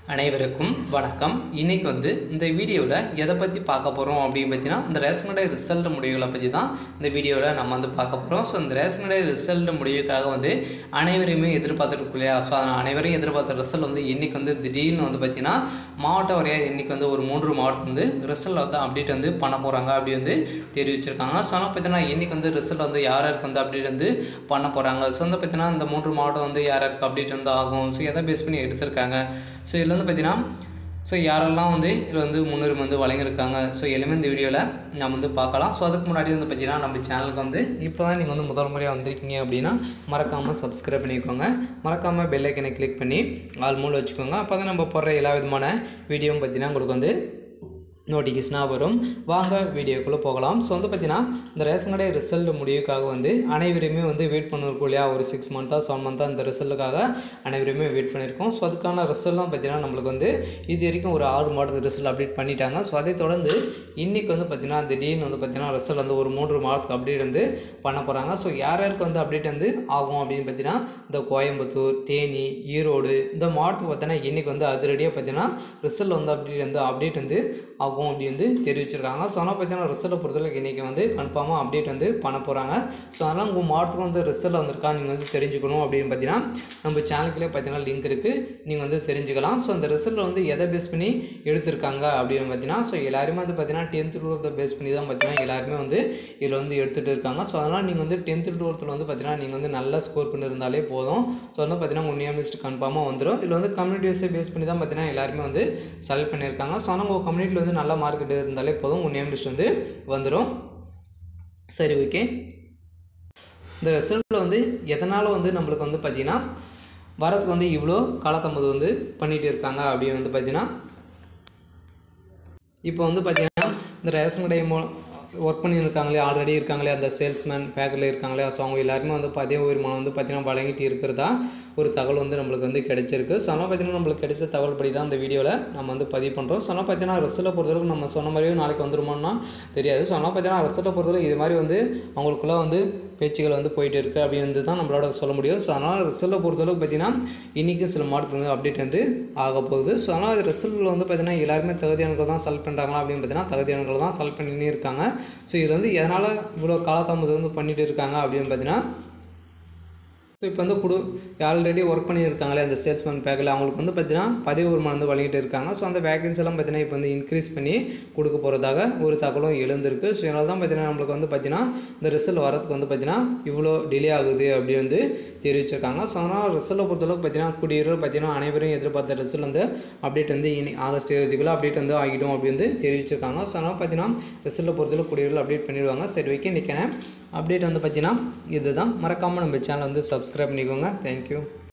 அனைவருக்கும் வணக்கம் இன்னைக்கு வந்து இந்த வீடியோவில் எதை பற்றி பார்க்க போகிறோம் அப்படின்னு பார்த்தீங்கன்னா இந்த ரேஷன் கடை ரிசல்ட் முடிவுகளை பற்றி தான் இந்த வீடியோவில் நம்ம வந்து பார்க்க போகிறோம் ஸோ இந்த ரேஷன் கடை ரிசல்ட் முடிவுக்காக வந்து அனைவரையுமே எதிர்பார்த்துட்டு இல்லையா ஸோ அதனால் அனைவரையும் எதிர்பார்த்த ரிசல்ட் வந்து இன்னைக்கு வந்து திடீர்னு வந்து பார்த்தீங்கன்னா மாவட்ட வரையாக இன்னைக்கு வந்து ஒரு மூன்று மாவட்டம் வந்து ரிசல்ட் வந்து அப்டேட் வந்து பண்ண போகிறாங்க அப்படி வந்து தெரிவிச்சிருக்காங்க ஸோ ஆனால் பார்த்தீங்கன்னா இன்னைக்கு வந்து ரிசல்ட் வந்து யார் யாருக்கு வந்து அப்டேட் வந்து பண்ண போகிறாங்க ஸோ வந்து பார்த்தீங்கன்னா இந்த மூன்று மாவட்டம் வந்து யார் யாருக்கு அப்டேட் வந்து ஆகும் ஸோ எதை பேஸ் பண்ணி எடுத்திருக்காங்க ஸோ இதில் வந்து பார்த்தீங்கன்னா ஸோ யாரெல்லாம் வந்து இதில் வந்து முன்னுரிமை வந்து வழங்கியிருக்காங்க ஸோ எல்லாமே இந்த வீடியோவில் நம்ம வந்து பார்க்கலாம் ஸோ அதுக்கு முன்னாடி வந்து பார்த்தீங்கன்னா நம்ம சேனலுக்கு வந்து இப்போ தான் நீங்கள் வந்து முதல் முறையாக வந்திருக்கீங்க அப்படின்னா மறக்காமல் சப்ஸ்கிரைப் பண்ணிக்கோங்க மறக்காமல் பெல் ஐக்கனை கிளிக் பண்ணி ஆல் மூலம் வச்சுக்கோங்க அப்போ தான் நம்ம போடுற எல்லா விதமான வீடியோவும் பார்த்தீங்கன்னா உங்களுக்கு வந்து நோட்டிஃபிகேஷனாக வரும் வாங்க வீடியோக்குள்ளே போகலாம் ஸோ வந்து பார்த்தீங்கன்னா இந்த ரேஷன் கடை ரிசல்ட் முடிவுக்காக வந்து அனைவருமே வந்து வெயிட் பண்ணிருக்கோம் இல்லையா ஒரு சிக்ஸ் மந்த்தாக செவன் மந்த்தாக இந்த ரிசல்ட்டுக்காக அனைவருமே வெயிட் பண்ணியிருக்கோம் ஸோ அதுக்கான ரிசல்ட்லாம் பார்த்தீங்கன்னா நம்மளுக்கு வந்து இது வரைக்கும் ஒரு ஆறு மாதத்துக்கு ரிசல்ட் அப்டேட் பண்ணிட்டாங்க ஸோ அதை தொடர்ந்து இன்றைக்கி வந்து பார்த்தீங்கன்னா திடீர்னு வந்து பார்த்தீங்கன்னா ரிசல்ட் வந்து ஒரு மூன்று மாதத்துக்கு அப்டேட் வந்து பண்ண போகிறாங்க ஸோ யார் யாருக்கு வந்து அப்டேட் வந்து ஆகும் அப்படின்னு பார்த்தீங்கன்னா இந்த கோயம்புத்தூர் தேனி ஈரோடு இந்த மாவட்டத்துக்கு பார்த்தீங்கன்னா இன்றைக்கி வந்து அதிரடியாக பார்த்தீங்கன்னா ரிசல்ட் வந்து அப்டேட் வந்து அப்டேட் வந்து ஆகும் அப்படி வந்து தெரிவிச்சிருக்காங்க ஸோ ஆனால் பார்த்தீங்கன்னா ரிசல்ட்டை பொறுத்தவரைக்கும் இன்றைக்கி வந்து கன்ஃபார்மாக அப்டேட் வந்து பண்ண போகிறாங்க ஸோ அதனால் உங்கள் மாவட்டத்துக்கு வந்து ரிசல்ட் வந்திருக்கா நீங்கள் வந்து தெரிஞ்சுக்கணும் அப்படின்னு பார்த்தீங்கன்னா நம்ம சேனலுக்குள்ளே பார்த்தீங்கன்னா லிங்க் இருக்குது நீங்கள் வந்து தெரிஞ்சுக்கலாம் ஸோ அந்த ரிசல்ட் வந்து எதை பேஸ் பண்ணி எடுத்திருக்காங்க அப்படின்னு பார்த்தீங்கன்னா ஸோ எல்லாருமே வந்து பார்த்தீங்கன்னா டென்த்து டுவெல்த்தை பேஸ் பண்ணி தான் பார்த்தீங்கன்னா எல்லாருமே வந்து இதில் வந்து எடுத்துகிட்டு இருக்காங்க ஸோ அதனால் நீங்கள் வந்து டென்த்து டுவெல்த்தில் வந்து பார்த்தீங்கன்னா நீங்கள் வந்து நல்லா ஸ்கோர் பண்ணியிருந்தாலே போதும் ஸோ வந்து பார்த்தீங்கன்னா உங்கள் நேம் லிஸ்ட் கன்ஃபார்மாக வந்துடும் இதில் வந்து கம்யூனிட்டி வைஸை பேஸ் பண்ணி தான் பார்த்தீங்கன்னா எல்லாருமே வந்து செலக்ட் பண்ணியிருக்காங்க ஸோ ஆனால் உங்கள் கம்யூனிட்டியில் வந்து நல்ல மார்க் இருந்தாலே போதும் உங்கள் நேம் லிஸ்ட் வந்து வந்துடும் சரி ஓகே இந்த ரிசல்ட்டில் வந்து எதனால் வந்து நம்மளுக்கு வந்து பார்த்திங்கன்னா வரதுக்கு வந்து இவ்வளோ காலத்தாமது வந்து பண்ணிகிட்டு இருக்காங்க அப்படின்னு வந்து பார்த்திங்கன்னா இப்போ வந்து பார்த்திங்கன்னா இந்த ரேஷன் கடை மூ ஒர்க் பண்ணியிருக்காங்களே ஆல்ரெடி இருக்காங்களே அந்த சேல்ஸ்மேன் பேக்கரில் இருக்காங்களே ஸோ அவங்க எல்லாருமே வந்து பதவி உரிமானம் வந்து பார்த்திங்கன்னா வழங்கிட்டு இருக்கிறதா ஒரு தகவல் வந்து நம்மளுக்கு வந்து கிடைச்சிருக்கு ஸோ ஆனால் பார்த்தீங்கன்னா நம்மளுக்கு கிடைச்ச தகவல் படி தான் இந்த வீடியோவில் நம்ம வந்து பதிவு பண்ணுறோம் ஸோ ஆனால் பார்த்தீங்கன்னா ரிசல்ட்டை பொறுத்தவரைக்கும் நம்ம சொன்ன மாதிரியே நாளைக்கு வந்துருமோன்னா தெரியாது ஸோ ஆனால் பார்த்தீங்கன்னா ரிசல்ட்டை பொறுத்தவரைக்கும் இது மாதிரி வந்து அவங்களுக்குள்ளே வந்து பேச்சுகள் வந்து போயிட்டு இருக்குது அப்படின்னு தான் நம்மளோட சொல்ல முடியும் ஸோ அதனால் ரிசல்ட்டை பொறுத்தளவுக்கு பார்த்தீங்கன்னா இன்றைக்கி சில மாதத்துக்கு வந்து அப்டேட் வந்து ஆக போகுது ஸோ ஆனால் அது ரிசல்ட்டில் வந்து பார்த்தீங்கன்னா எல்லாருமே தகுதியானர்கள் தான் செலக்ட் பண்ணுறாங்களா அப்படின்னு பார்த்தீங்கன்னா தகுதியானர்கள் தான் செலக்ட் பண்ணினே இருக்காங்க ஸோ இது வந்து எதனால் இவ்வளோ காலதாமதம் வந்து பண்ணிட்டு இருக்காங்க அப்படின்னு பார்த்தீங்கன்னா ஸோ இப்போ வந்து குடு ஆல்ரெடி ஒர்க் பண்ணியிருக்காங்களே அந்த சேல்ஸ்மேன் பேக்கில் அவங்களுக்கு வந்து பார்த்தீங்கன்னா பதவி உரிமை வந்து வழங்கிட்டு இருக்காங்க ஸோ அந்த வேகன்சி எல்லாம் பார்த்தீங்கன்னா இப்போ வந்து இன்க்ரீஸ் பண்ணி கொடுக்க போகிறதாக ஒரு தகவலும் எழுந்திருக்கு ஸோ இதனால தான் பார்த்தீங்கன்னா நம்மளுக்கு வந்து பார்த்தீங்கன்னா இந்த ரிசல்ட் வரதுக்கு வந்து பார்த்தீங்கன்னா இவ்வளோ டிலே ஆகுது அப்படி வந்து தெரிவிச்சிருக்காங்க ஸோ அதனால் ரிசல்ட்டை பொறுத்தளவுக்கு பார்த்தீங்கன்னா குடியரசு பார்த்தீங்கன்னா அனைவரும் எதிர்பார்த்த ரிசல்ட் வந்து அப்டேட் வந்து இனி ஆகஸ்ட் இருபதுக்குள்ளே அப்டேட் வந்து ஆகிடும் அப்படி வந்து தெரிவிச்சிருக்காங்க ஸோ அதனால் பார்த்தீங்கன்னா ரிசல்ட்டை பொறுத்தளவு குடியரசு அப்டேட் பண்ணிடுவாங்க சரி ஓகே இன்றைக்கான அப்டேட் வந்து பார்த்தீங்கன்னா இதுதான் மறக்காமல் நம்ம சேனல் வந்து சப்ஸ்கிரைப் பண்ணிக்கோங்க தேங்க்யூ